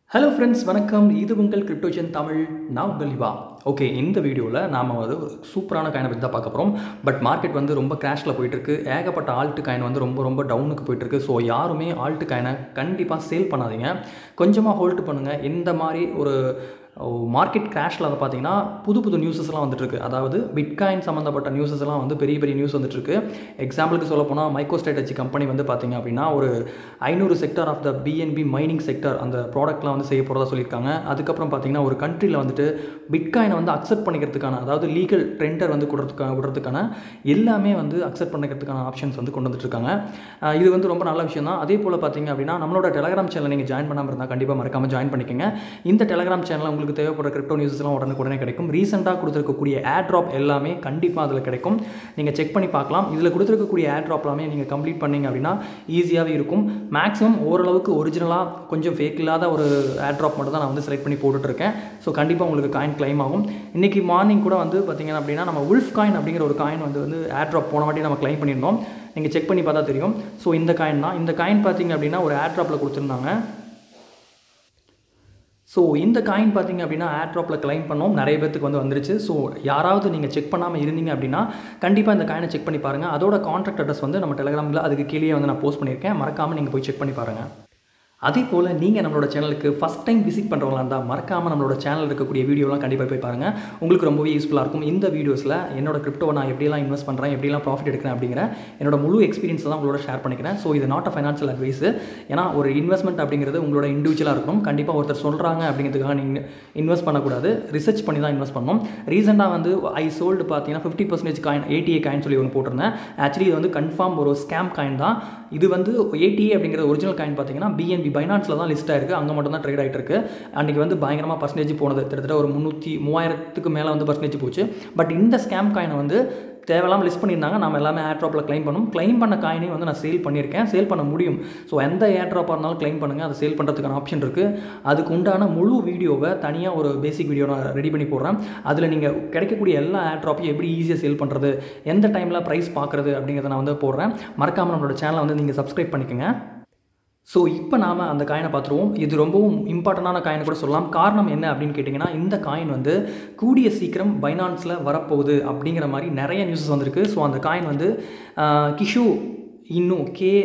hello friends வணக்கம் இது உங்கள் கிரிப்டோஜன் தமிழ் நான் உங்கள் இவா ஓகே இந்த வீடியோவில் நாம் ஒரு சூப்பரான காயினை பற்றி தான் பார்க்க போகிறோம் பட் மார்க்கெட் வந்து ரொம்ப கிராஷில் போயிட்டுருக்கு ஏகப்பட்ட ஆல்ட்டு காயின் வந்து ரொம்ப ரொம்ப டவுனுக்கு போயிட்டுருக்கு ஸோ யாருமே ஆல்ட்டு காயினை கண்டிப்பாக சேல் பண்ணாதீங்க கொஞ்சமாக ஹோல்டு பண்ணுங்கள் இந்த மாதிரி ஒரு மார்க்கெட் கிராஷில் அதை பார்த்தீங்கன்னா புது புது நியூஸஸ்லாம் வந்துட்டுருக்கு அதாவது பிட்காயின் சம்மந்தப்பட்ட நியூஸஸ்லாம் வந்து பெரிய பெரிய நியூஸ் வந்துட்டுருக்கு எக்ஸாம்பிளுக்கு சொல்ல போனால் மைக்ரோ ஸ்ட்ராட்டஜி கம்பெனி வந்து பார்த்தீங்க அப்படின்னா ஒரு ஐநூறு sector of the BNB mining sector அந்த ப்ராடக்ட்லாம் வந்து செய்ய போகிறதா சொல்லியிருக்காங்க அதுக்கப்புறம் பார்த்தீங்கன்னா ஒரு கண்ட்ரியில் வந்துட்டு பிட்காயினை வந்து அக்செப்ட் பண்ணிக்கிறதுக்கான அதாவது லீகல் ட்ரெண்டர் வந்து கொடுறதுக்கான விடுறதுக்கான எல்லாமே வந்து அக்செப்ட் பண்ணிக்கிறதுக்கான ஆப்ஷன்ஸ் வந்து கொண்டு வந்துட்டுருக்காங்க அஹ் இது வந்து ரொம்ப நல்ல விஷயம் தான் அதே போல் பார்த்தீங்க அப்படின்னா நம்மளோட டெலகிராம் சேனல் நீங்கள் ஜாயின் பண்ணாமல் இருந்தால் கண்டிப்பாக மறக்காமல் ஜாயின் பண்ணிக்கோங்க இந்த டெலகிராம் சேனலில் உங்களுக்கு தேவைப்படுற கிரிப்டோ நியூஸ்லாம் உடனுக்குடனே கிடைக்கும் ரீசெண்டாக கொடுத்துருக்கக்கூடிய ஏர் ட்ராப் எல்லாமே கண்டிப்பாக அதில் கிடைக்கும் நீங்கள் செக் பண்ணி பார்க்கலாம் இதில் கொடுத்துருக்கக்கூடிய ஏர் ட்ராப் எல்லாமே நீங்கள் கம்ப்ளீட் பண்ணீங்க அப்படின்னா ஈஸியாகவே இருக்கும் மேக்ஸிமம் ஓரளவுக்கு ஒரிஜினலாக கொஞ்சம் ஃபேக் இல்லாத ஒரு ஏர் ட்ராப் மட்டும் தான் நான் வந்து செலக்ட் பண்ணி போட்டுட்ருக்கேன் ஸோ கண்டிப்பாக உங்களுக்கு காயின் கிளைம் ஆகும் இன்றைக்கி மார்னிங் கூட வந்து பார்த்தீங்கன்னா அப்படின்னா நம்ம உல்ஃப் காயின் அப்படிங்கிற ஒரு காயின் வந்து வந்து ஏர் ட்ராப் போன வாட்டி நம்ம கிளைம் பண்ணியிருந்தோம் நீங்கள் செக் பண்ணி பார்த்தா தெரியும் ஸோ இந்த காயின் தான் இந்த காயின் பார்த்தீங்க அப்படின்னா ஒரு ஏர் ட்ராப்பில் கொடுத்துருந்தாங்க ஸோ இந்த காயின் பார்த்தீங்க அப்படின்னா ஏர் ட்ராப்பில் கிளைம் பண்ணோம் நிறைய பேத்துக்கு வந்து வந்துருச்சு ஸோ யாராவது நீங்கள் செக் பண்ணாமல் இருந்தீங்க அப்படின்னா கண்டிப்பாக இந்த காயினை செக் பண்ணி பாருங்கள் அதோட கான்டாக்ட் அட்ரஸ் வந்து நம்ம டெலிகிராமில் அதுக்கு கீழே வந்து நான் போஸ்ட் பண்ணியிருக்கேன் மறக்காமல் நீங்கள் போய் செக் பண்ணி பாருங்கள் அதே போல் நீங்கள் நம்மளோட சேனலுக்கு ஃபஸ்ட் டைம் விசிட் பண்ணுறவங்களா இருந்தால் மறக்காமல் நம்மளோட சேனல் இருக்கக்கூடிய வீடியோலாம் கண்டிப்பாக போய் பாருங்கள் உங்களுக்கு ரொம்பவே யூஸ்ஃபுல்லாக இருக்கும் இந்த வீடியோஸில் என்னோட கிரிப்டோவை நான் எப்படிலாம் இன்வெஸ்ட் பண்ணுறேன் எப்படிலாம் ப்ராஃபிட் எடுக்கிறேன் அப்படிங்கிற என்னோட முழு எக்ஸ்பீரியன்ஸ் தான் உங்களோட ஷேர் பண்ணிக்கிறேன் ஸோ இது நாட் அ ஃபைனான்ஷியல் அட்வைஸ் ஏன்னா ஒரு இன்வெஸ்ட்மெண்ட் அப்படிங்கிறது உங்களோட இண்டிவிஜுவலாக இருக்கணும் கண்டிப்பாக ஒருத்தர் சொல்கிறாங்க அப்படிங்கிறதுக்காக நீங்கள் இன்வெஸ்ட் பண்ணக்கூடாது ரிசர்ச் பண்ணி தான் இன்வெஸ்ட் பண்ணணும் ரீசெண்டாக வந்து ஐ சோல்டு பார்த்தீங்கன்னா fifty percentage coin ADA coin சொல்லி ஒன்று போட்டிருந்தேன் ஆக்சுவலி இது வந்து கன்ஃபார்ம் ஒரு ஸ்கேம் காயின் தான் இது வந்து ஏடிஏ அப்படிங்கிற ஒரிஜினல் காயின் பார்த்தீங்கன்னா பிஎன்பி பைனான்ஸில் தான் லிஸ்ட் ஆயிருக்கு அங்கே மட்டும் தான் ட்ரேட் ஆகிட்டு இருக்கு அன்றைக்கி வந்து பயங்கரமாக பர்சன்டேஜ் போனது கிட்டத்தட்ட ஒரு முந்நூற்றி மூவாயிரத்துக்கு மேலே வந்து பர்சன்டேஜ் போச்சு பட் இந்த ஸ்கேம் காயினை வந்து தேவையில்லாமல் லிஸ்ட் பண்ணியிருந்தாங்க நம்ம எல்லாமே ஏர் ட்ராப்பில் க்ளைம் பண்ணணும் க்ளைம் பண்ண காயினையும் வந்து நான் சேல் பண்ணியிருக்கேன் சேல் பண்ண முடியும் ஸோ எந்த ஏர் ட்ராப்பாக இருந்தாலும் க்ளைம் பண்ணுங்கள் அதை சேல் பண்ணுறதுக்கான ஆப்ஷன் இருக்குது அதுக்கு உண்டான முழு வீடியோவை தனியாக ஒரு பேசிக் வீடியோ நான் ரெடி பண்ணி போடுறேன் அதில் நீங்கள் கிடைக்கக்கூடிய எல்லா ஏர் ட்ராப்பையும் எப்படி ஈஸியாக சேல் பண்ணுறது எந்த டைமில் ப்ரைஸ் பார்க்குறது அப்படிங்கிறத நான் வந்து போடுறேன் மறக்காமல் நம்மளோட சேனலை வந்து நீங்கள் சப்ஸ்கிரைப் பண்ணிக்கோங்க ஸோ இப்போ நாம் அந்த காயினை பார்த்துருவோம் இது ரொம்பவும் இம்பார்ட்டண்டான காயின் கூட சொல்லலாம் காரணம் என்ன அப்படின்னு கேட்டிங்கன்னா இந்த காயின் வந்து கூடிய சீக்கிரம் பைனான்ஸில் வரப்போகுது அப்படிங்கிற மாதிரி நிறைய நியூஸஸ் வந்திருக்கு ஸோ அந்த காயின் வந்து கிஷு இன்னும்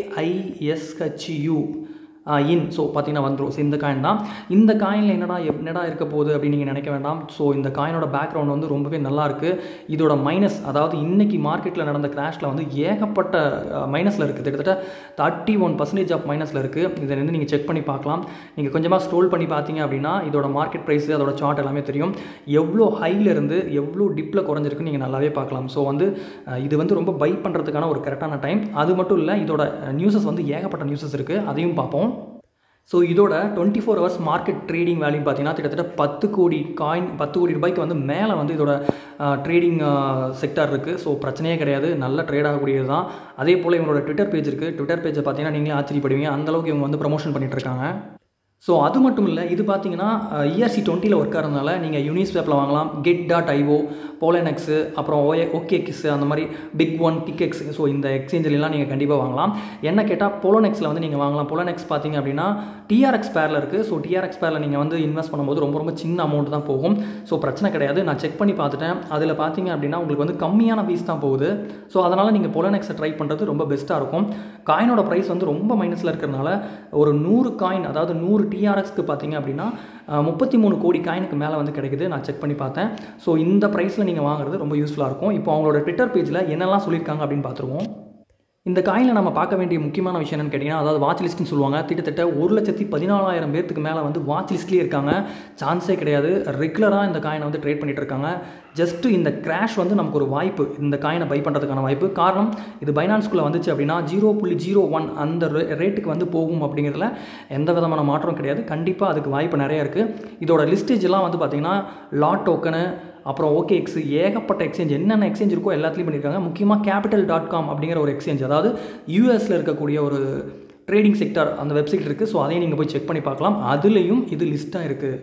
கேஐஎஸ்ஹெச்யூ இன் ஸோ பார்த்தீங்கன்னா வந்துடும் ஸோ இந்த காயின் தான் இந்த காயினில் என்னடா என்னடா இருக்க போகுது அப்படின்னு நீங்கள் நினைக்க வேண்டாம் ஸோ இந்த காயினோட பேக்ரவுண்ட் வந்து ரொம்பவே நல்லா இருக்குது இதோட மைனஸ் அதாவது இன்னைக்கு மார்க்கெட்டில் நடந்த கிராஷில் வந்து ஏகப்பட்ட மைனஸில் இருக்குது கிட்டத்தட்ட தேர்ட்டி ஒன் பர்சன்டேஜ் ஆஃப் மைனஸில் இருக்குது இதை வந்து நீங்கள் செக் பண்ணி பார்க்கலாம் நீங்கள் கொஞ்சமாக ஸ்க்ரோல் பண்ணி பார்த்தீங்க அப்படின்னா இதோட மார்க்கெட் ப்ரைஸ் அதோட சார்ட் எல்லாமே தெரியும் எவ்வளோ ஹைலேருந்து எவ்வளோ டிப்பில் குறைஞ்சிருக்குன்னு நீங்கள் நல்லாவே பார்க்கலாம் ஸோ வந்து இது வந்து ரொம்ப பை பண்ணுறதுக்கான ஒரு கரெக்டான டைம் அது மட்டும் இல்லை இதோட நியூஸஸ் வந்து ஏகப்பட்ட நியூஸஸ் இருக்குது அதையும் பார்ப்போம் ஸோ இதோட twenty four hours market trading value பார்த்தீங்கன்னா கிட்டத்தட்ட பத்து கோடி காயின் பத்து கோடி ரூபாய்க்கு வந்து மேலே வந்து இதோட ட்ரேடிங் செக்டார் இருக்குது ஸோ பிரச்சனையே கிடையாது நல்ல ட்ரேட் ஆகக்கூடியது தான் அதே போல் இவங்களோட ட்விட்டர் பேஜ் இருக்குது ட்விட்டர் பேஜை பார்த்தீங்கன்னா நீங்களே ஆச்சரியப்படுவீங்க அந்தளவுக்கு இவங்க வந்து ப்ரமோஷன் பண்ணிட்டு இருக்காங்க ஸோ அது மட்டும் இல்லை இது பார்த்தீங்கன்னா இஆர்சி டுவெண்ட்டியில் ஒர்க் ஆகிறதுனால நீங்கள் யூனிஸ் வேப்பில் வாங்கலாம் கெட் டாட் ஐஓ போலனெக்ஸு அப்புறம் ஓஏ ஓகே கிஸ் அந்த மாதிரி பிக் ஒன் கிக் எக்ஸ் ஸோ இந்த எக்ஸ்சேஞ்சிலலாம் நீங்கள் கண்டிப்பாக வாங்கலாம் என்ன கேட்டால் போலோனெக்ஸில் வந்து நீங்கள் வாங்கலாம் போலோனெக்ஸ் பார்த்தீங்க அப்படின்னா டிஆர்எக்ஸ் பேரில் இருக்குது ஸோ டிஆர்எக்ஸ் பேரில் நீங்கள் வந்து இன்வெஸ்ட் பண்ணும்போது ரொம்ப ரொம்ப சின்ன அமௌண்ட் தான் போகும் ஸோ பிரச்சனை கிடையாது நான் செக் பண்ணி பார்த்துட்டேன் அதில் பார்த்தீங்க அப்படின்னா உங்களுக்கு வந்து கம்மியான ஃபீஸ் தான் போகுது ஸோ அதனால் நீங்கள் போலோனெக்ஸை ட்ரை பண்ணுறது ரொம்ப பெஸ்ட்டாக இருக்கும் காயினோட ப்ரைஸ் வந்து ரொம்ப மைனஸில் இருக்கிறதுனால ஒரு நூறு காயின் அதாவது நூறு டிஆர்எக்ஸ்க்கு பார்த்தீங்க அப்படின்னா முப்பத்தி மூணு கோடி காயினுக்கு மேலே வந்து கிடைக்குது நான் செக் பண்ணி பார்த்தேன் ஸோ இந்த ப்ரைஸில் நீங்கள் வாங்குறது ரொம்ப யூஸ்ஃபுல்லாக இருக்கும் இப்போ அவங்களோட ட்விட்டர் பேஜில் என்னெல்லாம் சொல்லியிருக்காங்க அப்படின்னு பார்த்துருவோம் இந்த காயினில் நம்ம பார்க்க வேண்டிய முக்கியமான விஷயம் என்னன்னு கேட்டிங்கன்னா அதாவது வாட்ச் லிஸ்ட்னு சொல்லுவாங்க கிட்டத்தட்ட ஒரு லட்சத்தி பதினாலாயிரம் பேர்த்துக்கு மேலே வந்து வாட்ச் லிஸ்ட்லேயே இருக்காங்க சான்ஸே கிடையாது ரெகுலராக இந்த காயினை வந்து ட்ரேட் பண்ணிகிட்டு இருக்காங்க ஜஸ்ட்டு இந்த கிராஷ் வந்து நமக்கு ஒரு வாய்ப்பு இந்த காயினை பை பண்ணுறதுக்கான வாய்ப்பு காரணம் இது பைனான்ஸ்குள்ளே வந்துச்சு அப்படின்னா ஜீரோ புள்ளி ஜீரோ ஒன் அந்த ரேட்டுக்கு வந்து போகும் அப்படிங்கிறதுல எந்த விதமான மாற்றம் கிடையாது கண்டிப்பாக அதுக்கு வாய்ப்பு நிறைய இருக்குது இதோட லிஸ்டேஜ்லாம் வந்து பார்த்திங்கன்னா லாட் டோக்கனு அப்புறம் ஓகே எக்ஸ் ஏகப்பட்ட எக்ஸ்சேஞ்ச் என்னென்ன எக்ஸ்சேஞ்ச் இருக்கோ எல்லாத்துலேயும் பண்ணியிருக்காங்க முக்கியமாக கேபிட்டல் டாட் காம் அப்படிங்கிற ஒரு எக்ஸ்சேஞ்ச் அதாவது யூஎஸில் இருக்கக்கூடிய ஒரு ட்ரேடிங் செக்டர் அந்த வெப்சைட் இருக்குது ஸோ அதையும் நீங்கள் போய் செக் பண்ணி பார்க்கலாம் அதுலேயும் இது லிஸ்ட்டாக இருக்குது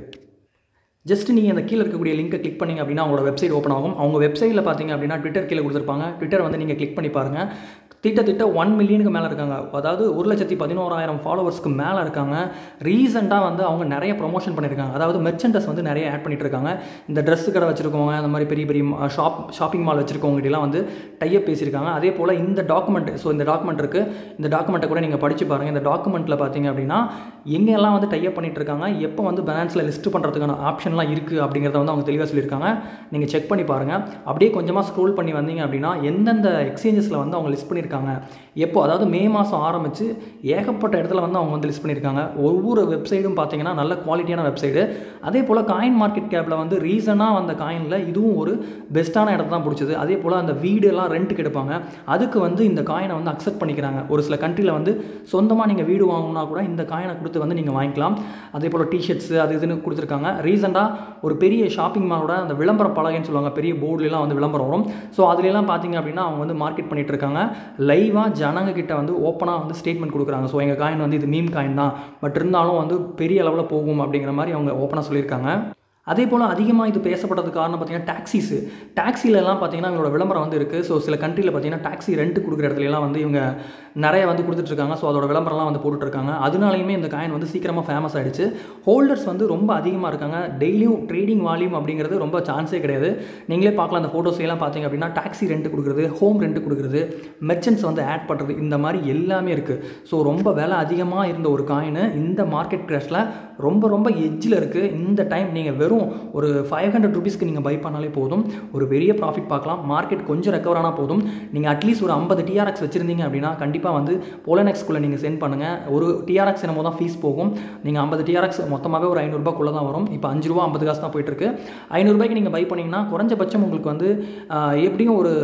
ஜஸ்ட் நீங்கள் அந்த கீழே இருக்கக்கூடிய லிங்கை கிளிக் பண்ணிங்க அப்படின்னா அவங்களோட வெப்சைட் ஓப்பன் ஆகும் அவங்க வெப்சைட்டில் பார்த்தீங்க அப்படின்னா ட்விட்டர் கீழே கொடுத்துருப்பாங்க ட்விட்டர் வந்து நீங்கள் கிளிக் பண்ணி பாருங்கள் திட்டத்திட்ட ஒன் மில்லியனுக்கு மேலே இருக்காங்க அதாவது ஒரு லட்சத்தி பதினோராயிரம் ஃபாலோவர்ஸ்க்கு மேலே இருக்காங்க ரீசெண்டாக வந்து அவங்க நிறைய ப்ரொமோஷன் பண்ணியிருக்காங்க அதாவது மெர்ச்சன்டஸ் வந்து நிறைய ஆட் பண்ணிட்டு இருக்காங்க இந்த ட்ரெஸ் கடை வச்சிருக்கவங்க அந்த மாதிரி பெரிய பெரிய ஷாப் ஷாப்பிங் மால் வச்சிருக்கவங்ககிட்டலாம் வந்து டைப் பேசியிருக்காங்க அதே போல் இந்த டாக்குமெண்ட் ஸோ இந்த டாக்குமெண்ட் இருக்குது இந்த டாக்குமெண்ட்டை கூட நீங்கள் படித்து பாருங்கள் இந்த டாக்குமெண்ட்டில் பார்த்தீங்க அப்படின்னா எங்கெல்லாம் வந்து டைப் பண்ணிட்டு இருக்காங்க எப்போ வந்து பேலன்ஸில் லிஸ்ட் பண்ணுறதுக்கான ஆப்ஷன்லாம் இருக்குது அப்படிங்கிறத வந்து அவங்க தெளிவாக சொல்லியிருக்காங்க நீங்கள் செக் பண்ணி பாருங்கள் அப்படியே கொஞ்சமாக ஸ்க்ரோல் பண்ணி வந்தீங்க அப்படின்னா எந்தெந்த எக்ஸ்சேஞ்சஸில் வந்து அவங்க லிஸ்ட் பண்ணியிருக்காங்க எப்போ அதாவது மே மாதம் ஆரம்பித்து ஏகப்பட்ட இடத்துல வந்து அவங்க வந்து லிஸ்ட் பண்ணியிருக்காங்க ஒவ்வொரு வெப்சைட்டும் பார்த்தீங்கன்னா நல்ல குவாலிட்டியான வெப்சைடு அதே போல் காயின் மார்க்கெட் கேப்பில் வந்து ரீசனாக வந்த காயினில் இதுவும் ஒரு பெஸ்ட்டான இடத்த தான் பிடிச்சது அதே போல் அந்த வீடு எல்லாம் ரெண்ட்டுக்கு எடுப்பாங்க அதுக்கு வந்து இந்த காயினை வந்து அக்செப்ட் பண்ணிக்கிறாங்க ஒரு சில கண்ட்ரியில் வந்து சொந்தமாக நீங்கள் வீடு வாங்கினா கூட இந்த காயினை கொடுத்து வந்து நீங்கள் வாங்கிக்கலாம் அதே போல் டிஷர்ட்ஸு அது இதுன்னு கொடுத்துருக்காங்க ரீசெண்டாக ஒரு பெரிய ஷாப்பிங் மாலோட அந்த விளம்பர பலகைன்னு சொல்லுவாங்க பெரிய போர்டுலாம் வந்து விளம்பரம் வரும் ஸோ அதுலலாம் பார்த்தீங்க அப்படின்னா அவங்க வந்து மார்க்கெட் பண்ணிட்டு இருக்காங்க லைவாக ஜனங்க கிட்ட வந்து ஓப்பனாக வந்து ஸ்டேட்மெண்ட் கொடுக்குறாங்க ஸோ எங்கள் காயின் வந்து இது மீம் காயின் தான் பட் இருந்தாலும் வந்து பெரிய அளவில் போகும் அப்படிங்கிற மாதிரி அவங்க ஓப்பனாக சொல்லியிருக்காங்க அதே போல் அதிகமாக இது பேசப்பட்டதுக்கு காரணம் பார்த்தீங்கன்னா டாக்ஸிஸு டாக்ஸிலலாம் பார்த்தீங்கன்னா இவங்களோட விளம்பரம் வந்து இருக்குது ஸோ சில கண்ட்ரியில் பார்த்தீங்கன்னா டாக்ஸி ரெண்ட் கொடுக்குற இடத்துலலாம் வந்து இவங்க நிறைய வந்து கொடுத்துட்ருக்காங்க ஸோ அதோட விளம்பரம்லாம் வந்து போட்டுட்ருக்காங்க அதனாலையுமே இந்த காயின் வந்து சீக்கிரமாக ஃபேமஸ் ஆகிடுச்சு ஹோல்டர்ஸ் வந்து ரொம்ப அதிகமாக இருக்காங்க டெய்லியும் ட்ரேடிங் வால்யூம் அப்படிங்கிறது ரொம்ப சான்ஸே கிடையாது நீங்களே பார்க்கலாம் அந்த ஃபோட்டோஸ் எல்லாம் பார்த்தீங்க அப்படின்னா டாக்ஸி ரெண்ட் கொடுக்குறது ஹோம் ரெண்ட் கொடுக்குறது மெர்ச்சன்ட்ஸ் வந்து ஆட் பண்ணுறது இந்த மாதிரி எல்லாமே இருக்குது ஸோ ரொம்ப விலை அதிகமாக இருந்த ஒரு காயின் இந்த மார்க்கெட் கிராஷில் ரொம்ப ரொம்ப எட்ஜில் இருக்குது இந்த டைம் நீங்கள் வெறும் ஒரு ஃபைவ் ஹண்ட்ரட் ருபீஸ்க்கு நீங்கள் பை பண்ணாலே போதும் ஒரு பெரிய ப்ராஃபிட் பார்க்கலாம் மார்க்கெட் கொஞ்சம் ரெக்கவர் ஆனால் போதும் நீங்கள் அட்லீஸ்ட் ஒரு ஐம்பது டிஆர்எக்ஸ் வச்சுருந்தீங்க அப்படின்னா கண்டிப்பாக வந்து போலனெக்ஸ்குள்ளே நீங்கள் சென்ட் பண்ணுங்கள் ஒரு டிஆர்எக்ஸ் என்னமோ தான் ஃபீஸ் போகும் நீங்கள் ஐம்பது டிஆர்எக்ஸ் மொத்தமாகவே ஒரு ஐநூறுரூபாக்குள்ளே தான் வரும் இப்போ அஞ்சு ரூபா ஐம்பது காசு தான் போயிட்டுருக்கு ஐநூறுரூபாய்க்கு நீங்கள் பை பண்ணிங்கன்னா குறைஞ்சபட்சம் உங்களுக்கு வந்து ஆஹ், எப்படியும் ஒரு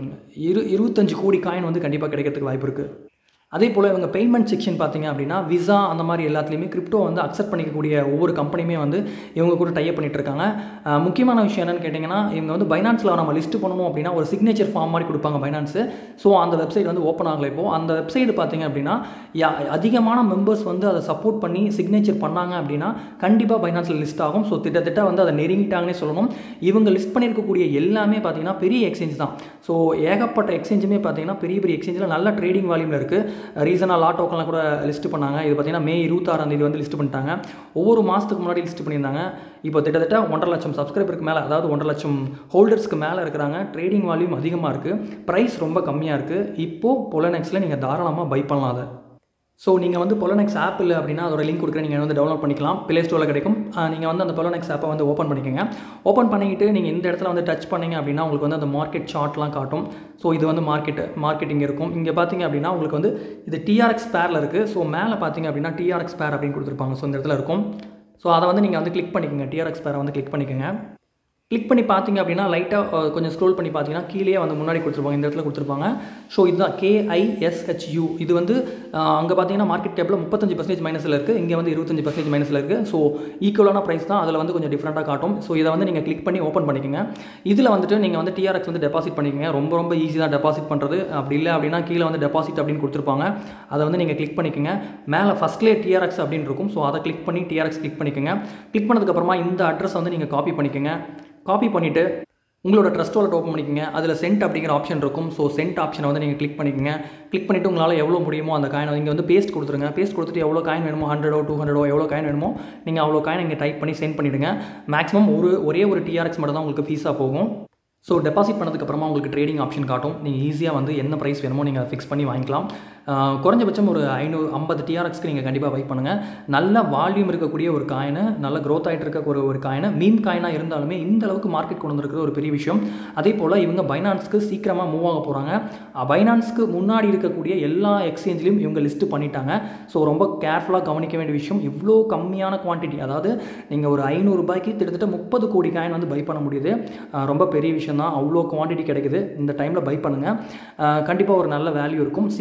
இரு இருபத்தஞ்சு கோடி காயின் வந்து கண்டிப்பாக கிடைக்கிறதுக்கு வாய்ப்பு இருக்குது அதே போல் இவங்க பேமெண்ட் செக்ஷன் பார்த்தீங்க அப்படின்னா விசா அந்த மாதிரி எல்லாத்துலேயுமே கிரிப்டோ வந்து அக்செப்ட் பண்ணிக்கக்கூடிய ஒவ்வொரு கம்பெனியுமே வந்து இவங்க கூட டைப் பண்ணிட்டு இருக்காங்க அஹ் முக்கியமான விஷயம் என்னன்னு கேட்டிங்கன்னா இவங்க வந்து பைனான்ஸில் நம்ம லிஸ்ட் பண்ணணும் அப்படின்னா ஒரு சிக்னேச்சர் ஃபார்ம் மாதிரி கொடுப்பாங்க பைனான்ஸு ஸோ அந்த வெப்சைட் வந்து ஓப்பன் ஆகலை இப்போ அந்த வெப்சைட் பார்த்தீங்க அப்படின்னா யா- அதிகமான மெம்பர்ஸ் வந்து அதை சப்போர்ட் பண்ணி சிக்னேச்சர் பண்ணாங்க அப்படின்னா கண்டிப்பாக பைனான்ஸில் லிஸ்ட் ஆகும் ஸோ திட்டத்தட்ட வந்து அதை நெருங்கிட்டாங்கன்னே சொல்லணும் இவங்க லிஸ்ட் பண்ணியிருக்கக்கூடிய எல்லாமே பார்த்தீங்கன்னா பெரிய எக்ஸ்சேஞ்ச் தான் ஸோ ஏகப்பட்ட எக்ஸ்சேஞ்சுமே பார்த்தீங்கன்னா பெரிய பெரிய எக்ஸ்சேஞ்சில் நல்ல ட்ரேடிங் வால்யூமில் இருக்குது ரீசனாக லா டோக்கன்லாம் கூட லிஸ்ட் பண்ணாங்க இது பார்த்தீங்கன்னா மே இருபத்தாறாம் தேதி வந்து லிஸ்ட் பண்ணிட்டாங்க ஒவ்வொரு மாதத்துக்கு முன்னாடி லிஸ்ட் பண்ணியிருந்தாங்க இப்போ கிட்டத்தட்ட ஒன்றரை லட்சம் சப்ஸ்கிரைபருக்கு மேலே அதாவது ஒன்றரை லட்சம் ஹோல்டர்ஸ்க்கு மேலே இருக்கிறாங்க ட்ரேடிங் வால்யூம் அதிகமாக இருக்குது ப்ரைஸ் ரொம்ப கம்மியாக இருக்குது இப்போது பொலனெக்ஸில் நீங்கள் தாராளமாக பை பண்ணலாம் அதை ஸோ நீங்கள் வந்து பொலனெக்ஸ் ஆப் இல்லை அப்படின்னா அதோட லிங்க் கொடுக்குறேன் நீங்கள் வந்து டவுன்லோட் பண்ணிக்கலாம் ப்ளே ஸ்டோரில் கிடைக்கும் நீங்கள் வந்து அந்த பொலனெக்ஸ் ஆப்பை வந்து ஓப்பன் பண்ணிக்கோங்க ஓப்பன் பண்ணிக்கிட்டு நீங்கள் இந்த இடத்துல வந்து டச் பண்ணீங்க அப்படின்னா உங்களுக்கு வந்து அந்த மார்க்கெட் சார்ட்லாம் காட்டும் ஸோ இது வந்து மார்க்கெட் மார்க்கெட்டிங் இருக்கும் இங்கே பார்த்தீங்க அப்படின்னா உங்களுக்கு வந்து இது டிஆர்எக்ஸ் பேரில் இருக்குது ஸோ மேலே பார்த்தீங்க அப்படின்னா டிஆர்எக்ஸ் பேர் அப்படின்னு கொடுத்துருப்பாங்க ஸோ இந்த இடத்துல இருக்கும் ஸோ அதை வந்து நீங்கள் வந்து கிளிக் பண்ணிக்கோங்க டிஆர்எக்ஸ் பேரை வந்து கிளிக் பண்ணிக்கோங்க கிளிக் பண்ணி பார்த்தீங்க அப்படின்னா லைட்டாக கொஞ்சம் ஸ்க்ரோல் பண்ணி பார்த்தீங்கன்னா கீழே வந்து முன்னாடி கொடுத்துருப்பாங்க இந்த இடத்துல கொடுத்துருப்பாங்க ஸோ இதுதான் கேஐஎஸ்ஹெச்யூ இது வந்து அங்கே பார்த்தீங்கன்னா மார்க்கெட் கேப்பில் முப்பத்தஞ்சு பர்சன்டேஜ் மைனஸில் இருக்குது இங்கே வந்து இருபத்தஞ்சு பர்சன்டேஜ் மைனஸில் இருக்குது ஸோ ஈக்குவலான ப்ரைஸ் தான் அதில் வந்து கொஞ்சம் டிஃப்ரெண்ட்டாக காட்டும் ஸோ இதை வந்து நீங்கள் கிளிக் பண்ணி ஓப்பன் பண்ணிக்கோங்க இதில் வந்துட்டு நீங்கள் வந்து டிஆர்எக்ஸ் வந்து டெபாசிட் பண்ணிக்கோங்க ரொம்ப ரொம்ப ஈஸி தான் டெபாசிட் பண்ணுறது அப்படி இல்லை அப்படின்னா கீழே வந்து டெபாசிட் அப்படின்னு கொடுத்துருப்பாங்க அதை வந்து நீங்கள் கிளிக் பண்ணிக்கோங்க மேலே ஃபஸ்ட்லேயே டிஆர்எக்ஸ் அப்படின்னு இருக்கும் ஸோ அதை கிளிக் பண்ணி டிஆர்எக்ஸ் கிளிக் பண்ணிக்கோங்க கிளிக் பண்ணதுக்கப்புறமா இந்த அட்ரஸ் வந்து நீங்கள் காப்பி பண்ணிக்கோங்க காப்பி பண்ணிவிட்டு உங்களோட ட்ரஸ்ட் வாலெட் ஓப்பன் பண்ணிக்கங்க அதில் சென்ட் அப்படிங்கிற ஆப்ஷன் இருக்கும் ஸோ சென்ட் ஆப்ஷனை வந்து நீங்கள் கிளிக் பண்ணிக்கங்க கிளிக் பண்ணிவிட்டு உங்களால் எவ்வளோ முடியுமோ அந்த காயின் இங்கே வந்து பேஸ்ட் கொடுத்துருங்க பேஸ்ட் கொடுத்துட்டு எவ்வளோ காயின் வேணுமோ ஹண்ட்ரடோ டூ ஹண்ட்ரடோ எவ்வளோ காயின் வேணுமோ நீங்கள் அவ்வளோ காயின் இங்கே டைப் பண்ணி சென்ட் பண்ணிவிடுங்க மேக்ஸிமம் ஒரு ஒரே ஒரு டிஆர்எக்ஸ் மட்டும் தான் உங்களுக்கு ஃபீஸாக போகும் ஸோ டெபாசிட் பண்ணதுக்கப்புறமா உங்களுக்கு ட்ரேடிங் ஆப்ஷன் காட்டும் நீங்கள் ஈஸியாக வந்து என்ன ப்ரைஸ் வேணுமோ நீங்கள் ஃபிக்ஸ் பண்ணி வாங்கிக்கலாம் ஆஹ் குறைஞ்சபட்சம் ஒரு ஐநூறு ஐம்பது டிஆர்எக்ஸ்க்கு நீங்கள் கண்டிப்பாக பை பண்ணுங்கள் நல்ல வால்யூம் இருக்கக்கூடிய ஒரு காயினை நல்ல க்ரோத் ஆகிட்டு இருக்க ஒரு ஒரு காயினை மீம் காயினாக இருந்தாலுமே இந்த அளவுக்கு மார்க்கெட் கொண்டு வந்திருக்கிற ஒரு பெரிய விஷயம் அதே போல் இவங்க பைனான்ஸ்க்கு சீக்கிரமாக மூவ் ஆக போகிறாங்க பைனான்ஸ்க்கு முன்னாடி இருக்கக்கூடிய எல்லா எக்ஸ்சேஞ்சிலையும் இவங்க லிஸ்ட் பண்ணிட்டாங்க ஸோ ரொம்ப கேர்ஃபுல்லாக கவனிக்க வேண்டிய விஷயம் இவ்வளோ கம்மியான குவான்டிட்டி அதாவது நீங்கள் ஒரு ஐநூறுரூபாய்க்கு கிட்டத்தட்ட முப்பது கோடி காயின் வந்து பை பண்ண முடியுது ஆஹ் ரொம்ப பெரிய விஷயம் தான் அவ்வளோ குவான்டிட்டி கிடைக்குது இந்த டைமில் பை பண்ணுங்கள் கண்டிப்பாக ஒரு நல்ல வேல்யூ இருக்கும் சீக்கிரமாகவே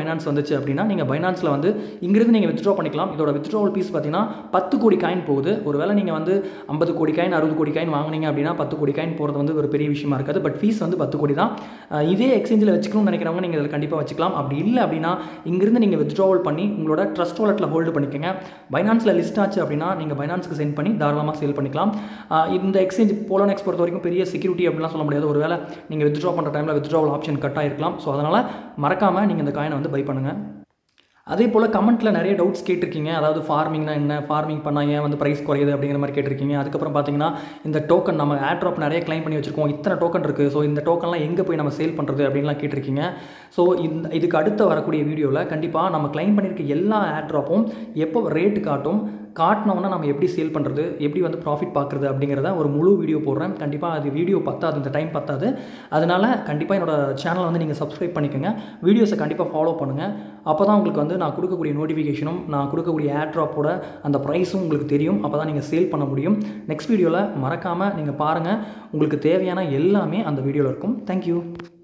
பைனான்ஸ் வந்துச்சு அப்படின்னா நீங்கள் பைனான்ஸில் வந்து இங்கிருந்து நீங்கள் வித்ட்ரா பண்ணிக்கலாம் இதோட வித்ட்ராவல் பீஸ் பார்த்தீங்கன்னா பத்து கோடி காயின் போகுது ஒருவேளை நீங்கள் வந்து ஐம்பது கோடி காயின் அறுபது கோடி காயின் வாங்குனீங்க அப்படின்னா பத்து கோடி காயின் போகிறது வந்து ஒரு பெரிய விஷயமா இருக்காது பட் ஃபீஸ் வந்து பத்து கோடி தான் அஹ் இதே எக்ஸ்சேஞ்சில் வச்சுக்கணும்னு நினைக்கிறவங்க நீங்கள் இதில் கண்டிப்பாக வச்சுக்கலாம் அப்படி இல்லை அப்படின்னா இங்கிருந்து நீங்கள் வித்ட்ராவல் பண்ணி உங்களோட ட்ரஸ்ட் வாலெட்டில் ஹோல்டு பண்ணிக்கோங்க பைனான்ஸில் லிஸ்ட் ஆச்சு அப்படின்னா நீங்கள் பைனான்ஸுக்கு சென்ட் பண்ணி தாராளமாக சேல் பண்ணிக்கலாம் அஹ் இந்த எக்ஸ்சேஞ்ச் போலோனெக்ஸ் பொறுத்த வரைக்கும் பெரிய செக்யூரிட்டி அப்படிலாம் சொல்ல முடியாது ஒருவேளை நீங்கள் வித்ட்ரா பண்ணுற டைமில் வித்ட்ராவல் ஆப்ஷன் கட் ஆகிருக்கலாம் ஸோ அதனால் மறக்காமல் நீங்கள் இந்த காயினை வந்து பை பண்ணுங்கள் அதே போல் கமெண்ட்டில் நிறைய டவுட்ஸ் கேட்டிருக்கீங்க அதாவது ஃபார்மிங்னா என்ன ஃபார்மிங் பண்ணால் ஏன் வந்து ப்ரைஸ் குறையுது அப்படிங்கிற மாதிரி கேட்டிருக்கீங்க அதுக்கப்புறம் பார்த்தீங்கன்னா இந்த டோக்கன் நம்ம ஏர்ட்ராப் நிறைய க்ளைம் பண்ணி வச்சிருக்கோம் இத்தனை டோக்கன் இருக்குது ஸோ இந்த டோக்கன்லாம் எங்கே போய் நம்ம சேல் பண்ணுறது அப்படின்லாம் கேட்டிருக்கீங்க ஸோ இந்த இதுக்கு அடுத்த வரக்கூடிய வீடியோவில் கண்டிப்பாக நம்ம க்ளைம் பண்ணியிருக்க எல்லா ஏர்ட்ராப்பும் எப்போ ரேட்டு காட்டும் காட்டினோன்னா நம்ம எப்படி சேல் பண்ணுறது எப்படி வந்து ப்ராஃபிட் பார்க்குறது அப்படிங்கிறத ஒரு முழு வீடியோ போடுறேன் கண்டிப்பாக அது வீடியோ பத்தாது இந்த டைம் பத்தாது அதனால் கண்டிப்பாக என்னோட சேனலை வந்து நீங்கள் சப்ஸ்கிரைப் பண்ணிக்கோங்க வீடியோஸை கண்டிப்பாக ஃபாலோ பண்ணுங்கள் அப்போ தான் உங்களுக்கு வந்து நான் கொடுக்கக்கூடிய நோட்டிஃபிகேஷனும் நான் கொடுக்கக்கூடிய ஏர்ட்ராப்போட அந்த ப்ரைஸும் உங்களுக்கு தெரியும் அப்போ தான் நீங்கள் சேல் பண்ண முடியும் நெக்ஸ்ட் வீடியோவில் மறக்காமல் நீங்கள் பாருங்கள் உங்களுக்கு தேவையான எல்லாமே அந்த வீடியோவில் இருக்கும் தேங்க்யூ